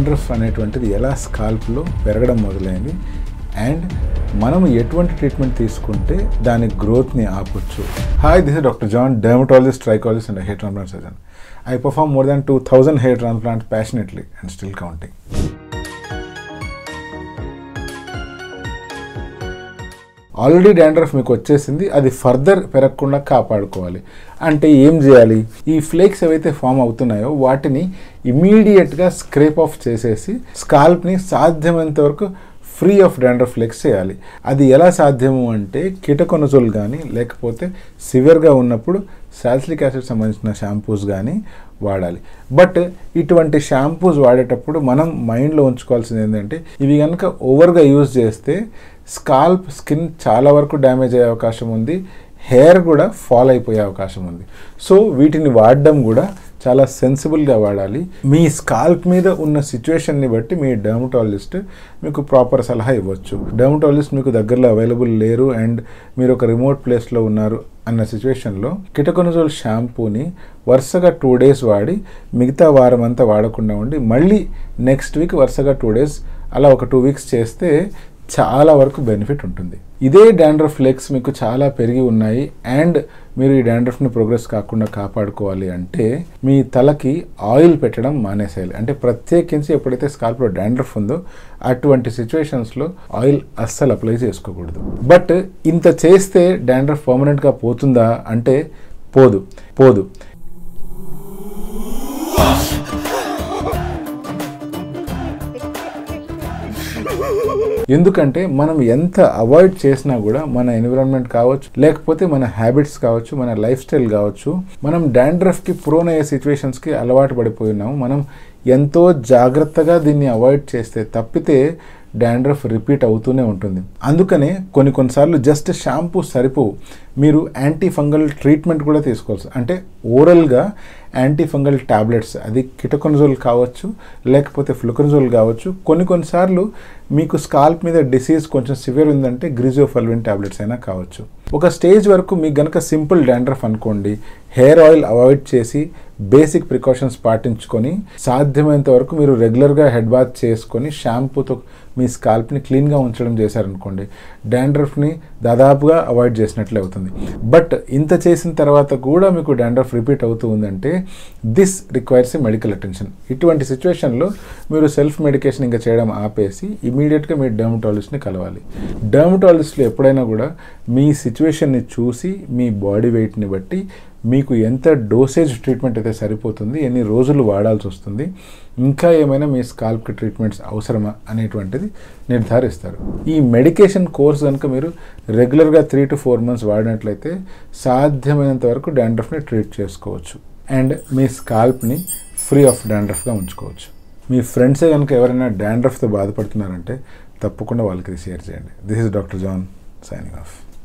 dandruff అనేటువంటిది ఎలా స్కాల్ప్లో పెరగడం మొదలైంది అండ్ మనం ఎటువంటి ట్రీట్మెంట్ తీసుకుంటే దాని గ్రోత్ని ఆపొచ్చు hi this is doctor John dermatologist trichologist and hair transplant surgeon I perform more than two thousand hair transplant passionately and still counting already dandruff మీకు వచ్చేసింది అది ఫర్దర్ పెరగకుండా కాపాడుకోవాలి అంటే ఏం చేయాలి ఈ ఫ్లేక్స్ ఏవైతే ఫామ్ అవుతున్నాయో వాటిని ఇమీడియట్గా స్క్రేప్ ఆఫ్ చేసేసి స్కాల్ప్ని సాధ్యమైనంత వరకు ఫ్రీ ఆఫ్ డాండ్రఫ్ ఫ్లేక్స్ చేయాలి అది ఎలా సాధ్యము అంటే కీటకొనజోల్ కానీ లేకపోతే సివియర్గా ఉన్నప్పుడు సాల్సిలిక్ యాసిడ్ సంబంధించిన షాంపూస్ కానీ వాడాలి బట్ ఇటువంటి షాంపూస్ వాడేటప్పుడు మనం మైండ్లో ఉంచుకోవాల్సింది ఏంటంటే ఇవి కనుక ఓవర్గా యూజ్ చేస్తే స్కాల్ప్ స్కిన్ చాలా వరకు డ్యామేజ్ అయ్యే అవకాశం ఉంది హెయిర్ కూడా ఫాల్ అయిపోయే అవకాశం ఉంది సో వీటిని వాడడం కూడా చాలా సెన్సిబుల్గా వాడాలి మీ స్కాల్ప్ మీద ఉన్న సిచ్యువేషన్ని బట్టి మీ డర్మటాలజిస్ట్ మీకు ప్రాపర్ సలహా ఇవ్వచ్చు డర్మటాలజిస్ట్ మీకు దగ్గరలో అవైలబుల్ లేరు అండ్ మీరు ఒక రిమోట్ ప్లేస్లో ఉన్నారు అన్న సిచ్యువేషన్లో కిటకొనజోల్ షాంపూని వరుసగా టూ డేస్ వాడి మిగతా వారం అంతా వాడకుండా ఉండి మళ్ళీ నెక్స్ట్ వీక్ వరుసగా టూ డేస్ అలా ఒక టూ వీక్స్ చేస్తే చాలా వరకు బెనిఫిట్ ఉంటుంది ఇదే డాండ్రఫ్ ఫ్లేక్స్ మీకు చాలా పెరిగి ఉన్నాయి అండ్ మీరు ఈ డాండ్రఫ్ని ప్రోగ్రెస్ కాకుండా కాపాడుకోవాలి అంటే మీ తలకి ఆయిల్ పెట్టడం మానేసేయాలి అంటే ప్రత్యేకించి ఎప్పుడైతే స్కాల్ప్లో డాండ్రఫ్ ఉందో అటువంటి సిచ్యువేషన్స్లో ఆయిల్ అస్సలు అప్లై చేసుకోకూడదు బట్ ఇంత చేస్తే డాండ్రఫ్ పర్మనెంట్గా పోతుందా అంటే పోదు పోదు ఎందుకంటే మనం ఎంత అవాయిడ్ చేసినా కూడా మన ఎన్విరాన్మెంట్ కావచ్చు లేకపోతే మన హ్యాబిట్స్ కావచ్చు మన లైఫ్ స్టైల్ కావచ్చు మనం డాండ్రఫ్కి ప్రోన్ అయ్యే సిచ్యువేషన్స్కి అలవాటు పడిపోయినాము మనం ఎంతో జాగ్రత్తగా దీన్ని అవాయిడ్ చేస్తే తప్పితే డాండ్రఫ్ రిపీట్ అవుతూనే ఉంటుంది అందుకనే కొన్ని కొన్నిసార్లు జస్ట్ షాంపూ సరిపోవు మీరు యాంటీ ఫంగల్ ట్రీట్మెంట్ కూడా తీసుకోవచ్చు అంటే ఓరల్గా యాంటీ ఫంగల్ టాబ్లెట్స్ అది కిటకొనజోల్ కావచ్చు లేకపోతే ఫ్లుకొనజోల్ కావచ్చు కొన్ని కొన్నిసార్లు మీకు స్కాల్ప్ మీద డిసీజ్ కొంచెం సివియర్ ఉందంటే గ్రిజోఫల్విన్ టాబ్లెట్స్ అయినా కావచ్చు ఒక స్టేజ్ వరకు మీకు గనక సింపుల్ డాండ్రఫ్ అనుకోండి హెయిర్ ఆయిల్ అవాయిడ్ చేసి బేసిక్ ప్రికాషన్స్ పాటించుకొని సాధ్యమైనంత వరకు మీరు రెగ్యులర్గా హెడ్ బాత్ చేసుకొని షాంపూతో మీ స్కాల్ప్ని క్లీన్గా ఉంచడం చేశారనుకోండి డాండ్రఫ్ని దాదాపుగా అవాయిడ్ చేసినట్లే అవుతుంది బట్ ఇంత చేసిన తర్వాత కూడా మీకు డాండ్రఫ్ రిపీట్ అవుతూ ఉందంటే this requires a medical attention ఇటువంటి సిచ్యువేషన్లో మీరు సెల్ఫ్ మెడికేషన్ ఇంకా చేయడం ఆపేసి ఇమీడియట్గా మీ డర్మటాలజిస్ట్ని కలవాలి డర్మటాలజిస్ట్లో ఎప్పుడైనా కూడా మీ సిచ్యువేషన్ని చూసి మీ బాడీ వెయిట్ని బట్టి మీకు ఎంత డోసేజ్ ట్రీట్మెంట్ అయితే సరిపోతుంది ఎన్ని రోజులు వాడాల్సి వస్తుంది ఇంకా ఏమైనా మీ స్కాల్ప్కి ట్రీట్మెంట్స్ అవసరమా అనేటువంటిది నిర్ధారిస్తారు ఈ మెడికేషన్ కోర్స్ కనుక మీరు రెగ్యులర్గా త్రీ టు ఫోర్ మంత్స్ వాడినట్లయితే సాధ్యమైనంత వరకు డాండ్రఫ్ని ట్రీట్ చేసుకోవచ్చు అండ్ మీ స్కాల్ప్ని ఫ్రీ ఆఫ్ డాండ్రఫ్గా ఉంచుకోవచ్చు మీ ఫ్రెండ్సే కనుక ఎవరైనా డాండ్రఫ్తో బాధపడుతున్నారంటే తప్పకుండా వాళ్ళకి షేర్ చేయండి this is doctor John signing of